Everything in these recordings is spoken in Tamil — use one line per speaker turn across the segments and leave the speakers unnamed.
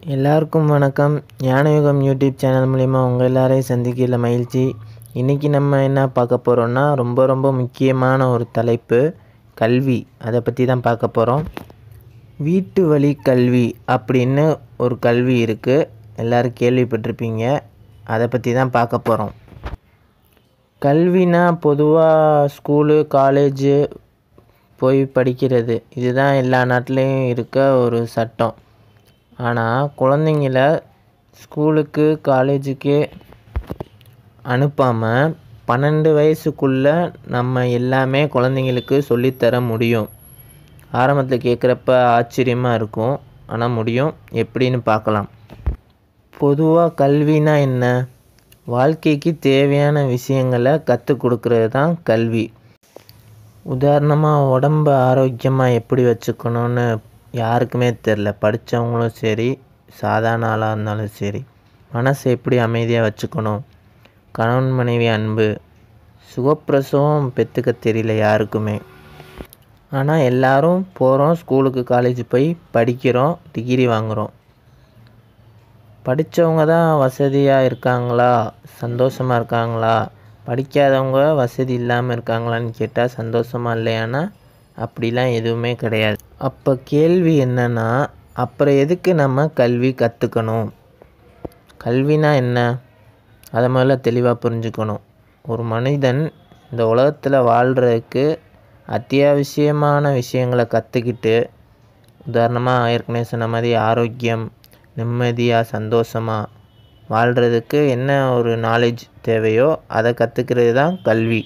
எல்லாருக்கும் வணக்கம் ஞானயுகம் யூடியூப் சேனல் மூலிமா உங்கள் எல்லாரையும் சந்திக்கல மகிழ்ச்சி இன்றைக்கி நம்ம என்ன பார்க்க போகிறோம்னா ரொம்ப ரொம்ப முக்கியமான ஒரு தலைப்பு கல்வி அதை பற்றி தான் பார்க்க போகிறோம் வீட்டு வழி கல்வி அப்படின்னு ஒரு கல்வி இருக்குது எல்லோரும் கேள்விப்பட்டிருப்பீங்க அதை பற்றி தான் பார்க்க போகிறோம் கல்வினா பொதுவாக ஸ்கூலு காலேஜு போய் படிக்கிறது இதுதான் எல்லா நாட்டிலையும் இருக்க ஒரு சட்டம் ஆனால் குழந்தைங்கள ஸ்கூலுக்கு காலேஜுக்கு அனுப்பாமல் பன்னெண்டு வயசுக்குள்ளே நம்ம எல்லாமே குழந்தைங்களுக்கு சொல்லித்தர முடியும் ஆரம்பத்தில் கேட்குறப்ப ஆச்சரியமாக இருக்கும் ஆனால் முடியும் எப்படின்னு பார்க்கலாம் பொதுவாக கல்வினா என்ன வாழ்க்கைக்கு தேவையான விஷயங்களை கற்றுக் கொடுக்கறது தான் கல்வி உதாரணமாக உடம்ப ஆரோக்கியமாக எப்படி வச்சுக்கணுன்னு யாருக்குமே தெரில படித்தவங்களும் சரி சாதாரண ஆளாக இருந்தாலும் சரி மனசை எப்படி அமைதியாக வச்சுக்கணும் கணவன் மனைவி அன்பு சுகப்பிரசவம் பெற்றுக்க தெரியல யாருக்குமே ஆனால் எல்லாரும் போகிறோம் ஸ்கூலுக்கு காலேஜ் போய் படிக்கிறோம் டிகிரி வாங்குகிறோம் படித்தவங்க தான் வசதியாக இருக்காங்களா சந்தோஷமாக இருக்காங்களா படிக்காதவங்க வசதி இல்லாமல் இருக்காங்களான்னு கேட்டால் சந்தோஷமாக இல்லையானா அப்படிலாம் எதுவுமே கிடையாது அப்போ கேள்வி என்னென்னா அப்புறம் எதுக்கு நம்ம கல்வி கற்றுக்கணும் கல்வினா என்ன அதை முதல்ல தெளிவாக புரிஞ்சுக்கணும் ஒரு மனிதன் இந்த உலகத்தில் வாழ்கிறதுக்கு அத்தியாவசியமான விஷயங்களை கற்றுக்கிட்டு உதாரணமாக ஏற்கனவே சொன்ன மாதிரி ஆரோக்கியம் நிம்மதியாக சந்தோஷமாக வாழ்கிறதுக்கு என்ன ஒரு நாலேஜ் தேவையோ அதை கற்றுக்கிறது தான் கல்வி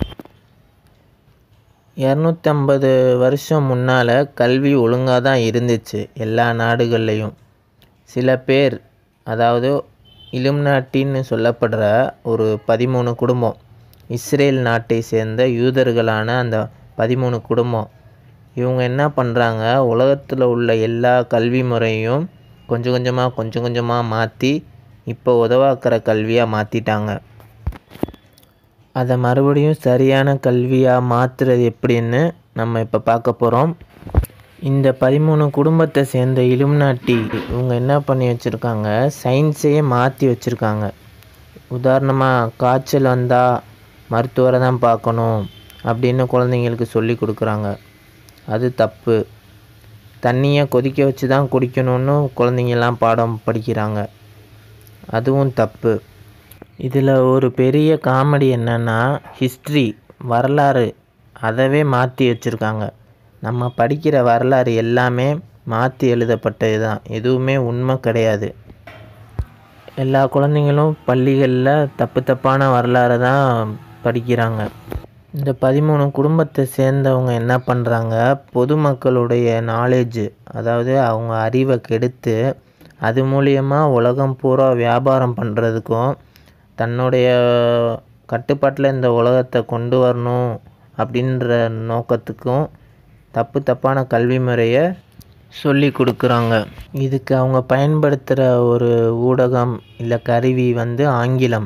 இரநூத்தம்பது வருஷம் முன்னால் கல்வி ஒழுங்காக தான் இருந்துச்சு எல்லா நாடுகள்லேயும் சில பேர் அதாவது இலும்நாட்டின்னு சொல்லப்படுற ஒரு பதிமூணு குடும்பம் இஸ்ரேல் நாட்டை சேர்ந்த யூதர்களான அந்த பதிமூணு குடும்பம் இவங்க என்ன பண்ணுறாங்க உலகத்தில் உள்ள எல்லா கல்வி முறையும் கொஞ்சம் கொஞ்சமாக கொஞ்சம் கொஞ்சமாக மாற்றி இப்போ உதவாக்கிற கல்வியாக மாற்றிட்டாங்க அதை மறுபடியும் சரியான கல்வியாக மாற்றுறது எப்படின்னு நம்ம இப்போ பார்க்க போகிறோம் இந்த பதிமூணு குடும்பத்தை சேர்ந்த இலும்நாட்டி இவங்க என்ன பண்ணி வச்சுருக்காங்க சயின்ஸையே மாற்றி வச்சுருக்காங்க உதாரணமாக காய்ச்சல் வந்தால் மருத்துவரை தான் பார்க்கணும் அப்படின்னு குழந்தைங்களுக்கு சொல்லி கொடுக்குறாங்க அது தப்பு தண்ணியை கொதிக்க வச்சு தான் குடிக்கணும்னு குழந்தைங்கள்லாம் பாடம் படிக்கிறாங்க அதுவும் தப்பு இதில் ஒரு பெரிய காமெடி என்னென்னா ஹிஸ்ட்ரி வரலாறு அதவே மாற்றி வச்சுருக்காங்க நம்ம படிக்கிற வரலாறு எல்லாமே மாற்றி எழுதப்பட்டது தான் எதுவுமே உண்மை கிடையாது எல்லா குழந்தைங்களும் பள்ளிகளில் தப்பு தப்பான வரலாறு தான் படிக்கிறாங்க இந்த பதிமூணு குடும்பத்தை சேர்ந்தவங்க என்ன பண்ணுறாங்க பொதுமக்களுடைய நாலேஜு அதாவது அவங்க அறிவை கெடுத்து அது மூலியமாக உலகம் பூரா வியாபாரம் பண்ணுறதுக்கும் தன்னுடைய கட்டுப்பாட்டில் இந்த உலகத்தை கொண்டு வரணும் அப்படின்ற நோக்கத்துக்கும் தப்பு தப்பான கல்வி முறையை சொல்லி கொடுக்குறாங்க இதுக்கு அவங்க பயன்படுத்துகிற ஒரு ஊடகம் இல்லை கருவி வந்து ஆங்கிலம்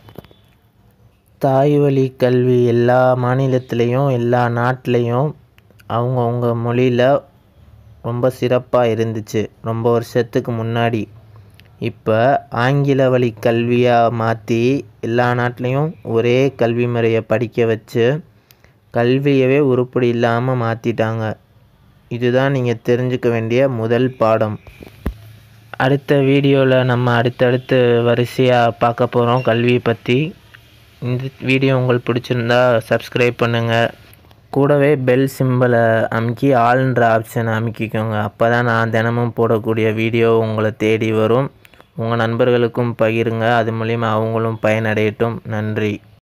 தாய் வழி கல்வி எல்லா மாநிலத்துலேயும் எல்லா நாட்டிலையும் அவங்கவுங்க மொழியில் ரொம்ப சிறப்பாக இருந்துச்சு ரொம்ப வருஷத்துக்கு முன்னாடி இப்போ ஆங்கில வழி கல்வியாக மாற்றி எல்லா நாட்டிலையும் ஒரே கல்வி முறையை படிக்க வச்சு கல்வியவே உருப்படி இல்லாமல் மாற்றிட்டாங்க இதுதான் நீங்கள் தெரிஞ்சுக்க வேண்டிய முதல் பாடம் அடுத்த வீடியோவில் நம்ம அடுத்தடுத்து வரிசையாக பார்க்க போகிறோம் கல்வியை பற்றி இந்த வீடியோ உங்களுக்கு பிடிச்சிருந்தா சப்ஸ்கிரைப் பண்ணுங்கள் கூடவே பெல் சிம்பிளை அமுக்கி ஆல்ன்ற ஆப்ஷனை அமுக்கிக்கோங்க அப்போ தான் நான் தினமும் போடக்கூடிய வீடியோ உங்களை தேடி வரும் உங்கள் நண்பர்களுக்கும் பகிருங்க அது மூலிமா அவங்களும் பயனடையட்டும் நன்றி